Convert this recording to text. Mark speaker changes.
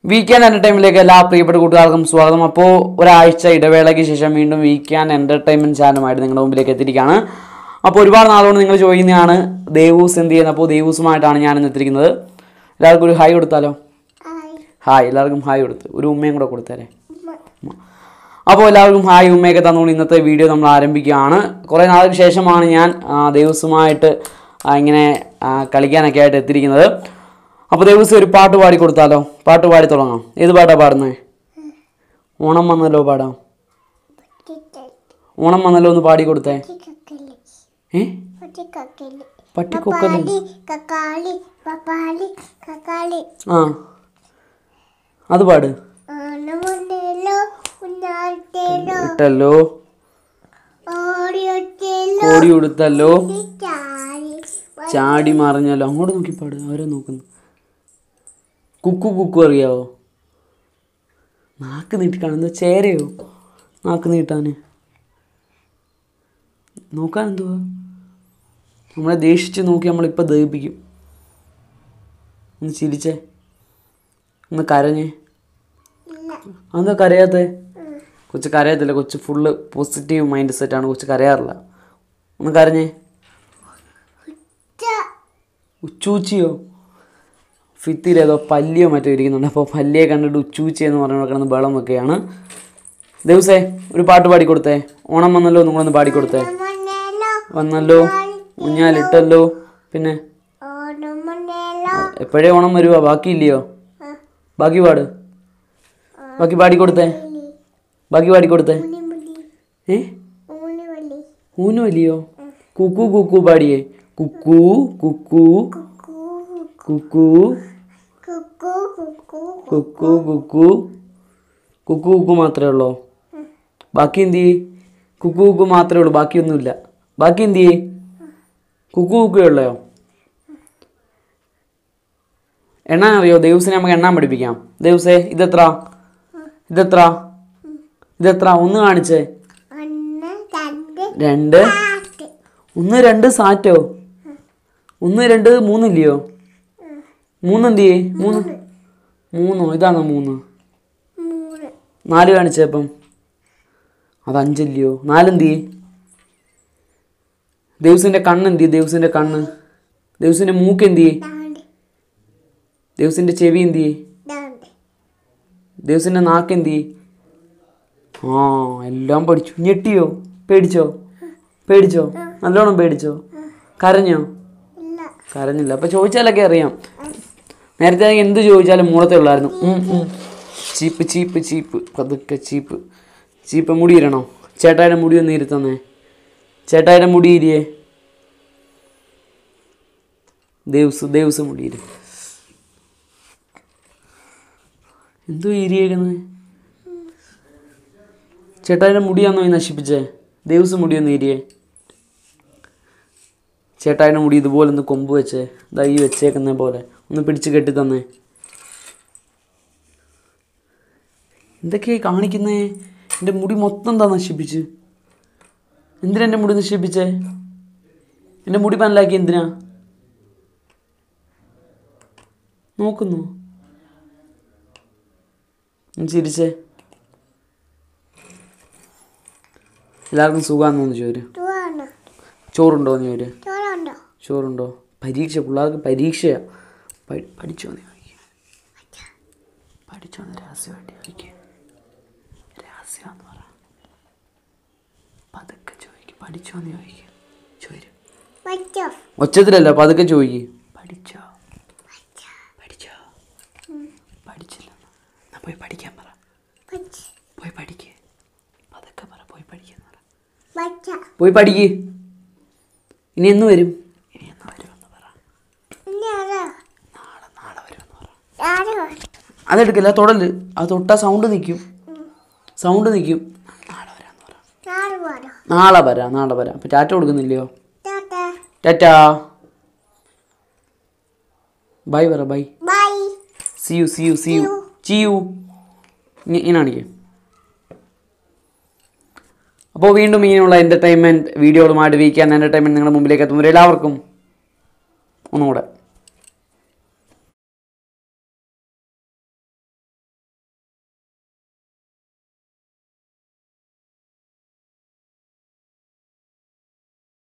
Speaker 1: Weekend എൻ്റർടൈൻമെൻറ്റിലേക്ക് എല്ലാ പ്രിയപ്പെട്ട കൂട്ടുകാർക്കും സ്വാഗതം അപ്പോൾ ഒരാഴ്ച ഇടവേളയ്ക്ക് ശേഷം വീണ്ടും വീക്കെൻഡ് എൻ്റർടൈൻമെൻറ്റ് ചാനലുമായിട്ട് നിങ്ങളുടെ മുമ്പിലേക്ക് എത്തിയിരിക്കുകയാണ് അപ്പോൾ ഒരുപാട് നാളുകൊണ്ട് നിങ്ങൾ ചോദിക്കുന്നതാണ് ദേവൂസ് എന്ത് ചെയ്യുന്നത് അപ്പോൾ ദേവൂസുമായിട്ടാണ് ഞാൻ ഇന്ന് എത്തിയിരിക്കുന്നത് എല്ലാവർക്കും ഒരു ഹായ് കൊടുത്താലോ ഹായ് എല്ലാവർക്കും ഹായ് കൊടുത്ത് ഒരു ഉമ്മയും കൂടെ കൊടുത്തേരെ ഉമ്മ. അപ്പോൾ എല്ലാവർക്കും ഹായ് ഉമ്മയൊക്കെ തന്നുകൊണ്ട് ഇന്നത്തെ വീഡിയോ നമ്മൾ ആരംഭിക്കുകയാണ് കുറേ നാൾക്ക് ശേഷമാണ് ഞാൻ ആ, ദേവസ്വമായിട്ട് ആ, ഇങ്ങനെ ആ, കളിക്കാനൊക്കെ ആയിട്ട് എത്തിയിരിക്കുന്നത് അപ്പോൾ ദേവസ്വം ഒരു പാട്ട് പാടി കൊടുത്താലോ പാട്ട് പാടി തുടങ്ങാം ഏത് പാട്ടാണ് പാടുന്നത് ഓണം വന്നല്ലോ പാടാം ഓണം വന്നല്ലോ ഒന്ന് പാടി കൊടുത്തേ ഏ പട്ടിക്കൊക്കല്
Speaker 2: കക്കാളി പപ്പാളി കക്കാളി
Speaker 1: ആ അത് പാട്
Speaker 2: ഓണമുണ്ടല്ലോ കുഞ്ഞാട്ടേലോ
Speaker 1: ഇട്ടല്ലോ
Speaker 2: ഓടിയൊറ്റേലോ
Speaker 1: കോടി കൊടുത്തല്ലോ
Speaker 2: ചാടി
Speaker 1: ചാടി മറിഞ്ഞല്ലോ അങ്ങോട്ട് നോക്കി പാട് അവരെ നോക്കുന്നു കുക്കു കുക്കു അറിയാവോ നാക്ക് നീട്ടി കാണുന്നത് ചേരയോ നാക്ക് നീട്ടാന് നോക്കാൻ എന്തുവാ നമ്മളെ ദേഷിച്ച് നോക്കി നമ്മളിപ്പോൾ ദഹിപ്പിക്കും ഒന്ന് ചിരിച്ചേ ഒന്ന് കരഞ്ഞേ
Speaker 2: ഇല്ല
Speaker 1: അതെന്താ കരയാത്തേ കൊച്ചു കരയത്തില്ല കൊച്ചു ഫുള്ള് പോസിറ്റീവ് മൈൻഡ് സെറ്റാണ് കൊച്ചു കരയാറില്ല ഒന്ന് കരഞ്ഞേ
Speaker 2: ഉച്ച
Speaker 1: ഉച്ചൂച്ചിയോ ഫിത്തിലേതോ പല്ലിയോ മറ്റോ ഇരിക്കുന്നുണ്ട് അപ്പോൾ പല്ലിയെ കണ്ടിട്ട് ഉച്ചൂച്ചി എന്ന് പറഞ്ഞു കിടന്ന് ബഹളം വെക്കുകയാണ് ദിവസേ ഒരു പാട്ട് പാടിക്കൊടുത്തേ ഓണം വന്നല്ലോ നിങ്ങളൊന്ന് പാടിക്കൊടുത്തേ
Speaker 2: ഓണമുണ്ടല്ലോ
Speaker 1: വന്നല്ലോ ഊഞ്ഞാലിട്ടല്ലോ പിന്നെ
Speaker 2: ഓണമുണ്ടല്ലോ
Speaker 1: എപ്പോഴേ ഓണം വരുവാ ബാക്കിയില്ലയോ ബാക്കി പാട് ബാക്കി പാടിക്കൊടുത്തേ ബാക്കി പാടിക്കൊടുത്തേ
Speaker 2: ഉണ്ണിമുടി
Speaker 1: ഏ
Speaker 2: ഊണിവള്ളി
Speaker 1: ഊനുവല്ലിയോ കുക്കു കുക്കു പാടിയേ കുക്കു കുക്കു
Speaker 2: കുക്കു
Speaker 1: കുക്കു
Speaker 2: കുക്കു കുക്കു
Speaker 1: കുക്കു കുക്കു കുക്കു കുക്കു മാത്രമേ ഉള്ളൂ ബാക്കി എന്ത് ചെയ്യ് കുക്കു കുക്കു മാത്രമേ ഉള്ളൂ ബാക്കിയൊന്നുമില്ല ബാക്കി എന്ത് ചെയ്യ് കുക്കു കുക്കു ഉള്ളയോ എണ്ണാൻ അറിയോ ദേവസിനെ നമുക്ക് എണ്ണാൻ പഠിപ്പിക്കാം ദേവസേ ഇതെത്ര ഇതെത്ര ഇതെത്ര ഒന്ന് കാണിച്ചേ
Speaker 2: ഒന്ന് രണ്ട്
Speaker 1: രണ്ട്
Speaker 2: പാട്ട്
Speaker 1: ഒന്ന് രണ്ട് സാറ്റോ ഒന്ന് രണ്ട് മൂന്നില്ലയോ മൂന്നെന്ത് ചെയ്യേ മൂന്ന് മൂന്നോ ഇതാണോ മൂന്ന്
Speaker 2: മൂന്ന്
Speaker 1: നാല് കാണിച്ചപ്പം അത് അഞ്ചല്ലയോ നാലെന്ത് ചെയ്യേ ദേവസിൻ്റെ കണ്ണ് എന്ത് ചെയ്യേ ദേവസിൻ്റെ കണ്ണ് ദേവസിൻ്റെ മൂക്ക് എന്ത് ചെയ്യേ
Speaker 2: ദാണ്ട്
Speaker 1: ദേവസിൻ്റെ ചെവി എന്ത് ചെയ്യേ
Speaker 2: ദാണ്ട്
Speaker 1: ദേവസിൻ്റെ നാക്ക് എന്ത് ചെയ്യേ ആ എല്ലാം പഠിച്ചു ഞെട്ടിയോ പേടിച്ചോ പേടിച്ചോ നല്ലോണം പേടിച്ചോ കരഞ്ഞോ
Speaker 2: ഇല്ല
Speaker 1: കരഞ്ഞില്ല അപ്പോൾ ചോദിച്ചാലൊക്കെ അറിയാം നേരത്തെ ആണെങ്കിൽ എന്ത് ചോദിച്ചാലും മൂളത്തെ ഉള്ളായിരുന്നു ഉം, ഉം. ചീപ്പ് ചീപ്പ് ചീപ്പ് പതുക്കെ ചീപ്പ് ചീപ്പ് മുടി ഇരണോ ചേട്ടായുടെ മുടി ഒന്ന് ഇരുത്തന്നേ ചേട്ടായുടെ മുടി ഇരിയേ ദേവസ് ദേവസ് മുടി ഇരി എന്തോ ഇരിയേക്കുന്നത് ചേട്ടായുടെ മുടിയാന്നോ ഈ നശിപ്പിച്ചേ ദേവസ് മുടിയൊന്ന് ഇരിയേ ചേട്ടായുടെ മുടി ഇതുപോലെ ഒന്ന് കൊമ്പ് വെച്ചേ ദാ ഈ വെച്ചേക്കുന്ന പോലെ ഒന്ന് പിടിച്ച് കെട്ടി തന്നേ എന്തൊക്കെയായി കാണിക്കുന്നേ എൻ്റെ മുടി മൊത്തം എന്താ നശിപ്പിച്ച് എന്തിനാ എൻ്റെ മുടി നശിപ്പിച്ചേ എൻ്റെ മുടി പനലാക്കി എന്തിനാ നോക്കുന്നു ഒന്ന് ചിരിച്ചേ എല്ലാവർക്കും സുഖമാണെന്ന് ചോര്
Speaker 2: ചോറാണ്
Speaker 1: ചോറുണ്ടോ എന്ന് ചോര്
Speaker 2: ചോറുണ്ടോ
Speaker 1: ചോറുണ്ടോ പരീക്ഷ പിള്ളേർക്ക് പരീക്ഷയാ പഠി- പഠിച്ചോന്ന് ചോദിക്കുക പഠിച്ചോന്ന് രഹസ്യമായിട്ട് ചോദിക്കുക രഹസ്യമാന്ന് പറ പതുക്കെ ചോദിക്കുക പഠിച്ചോന്ന് ചോദിക്കുക ചോര്
Speaker 2: വച്ചോ
Speaker 1: ഒച്ചത്തിലല്ല പതുക്കെ ചോദിക്കുക പഠിച്ചോ പഠിച്ചോ പഠിച്ചില്ല എന്നാ പോയി പഠിക്കാൻ പറ
Speaker 2: വച്ച്
Speaker 1: പോയി പഠിക്കുക പതുക്കെ പറ പോയി പഠിക്കാൻ പറ
Speaker 2: വച്ച
Speaker 1: പോയി പഠിക്ക് ഇനി എന്ന് വരും ഇനി എന്ന് വരുമെന്ന് പറ
Speaker 2: ഇനി അതാ
Speaker 1: നാളെ നാളെ വരുമെന്ന് പറ
Speaker 2: ആര് വരും
Speaker 1: അതെടുക്കില്ല തൊടല് അത് തൊട്ടാൽ സൗണ്ട് നിൽക്കും സൗണ്ട് നിൽക്കും നാളെ വരാന്ന് പറ
Speaker 2: ആര് വരും
Speaker 1: നാളെ വരാം നാളെ വരാം അപ്പം ടാറ്റ കൊടുക്കുന്നില്ലയോ
Speaker 2: ടാറ്റാ
Speaker 1: ടാറ്റാ ബൈ പറ bye
Speaker 2: bye
Speaker 1: see you see you see you see you ഇങ്ങനെ കാണിക്കേ അപ്പോൾ വീണ്ടും ഇങ്ങനെയുള്ള എൻ്റർടൈൻമെൻറ്റ് വീഡിയോകളുമായിട്ട് വീക്കാൻ എൻ്റർടൈൻമെൻറ്റ് നിങ്ങളുടെ മുമ്പിലേക്ക് എത്തുന്നവർ എല്ലാവർക്കും ഒന്നുകൂടെ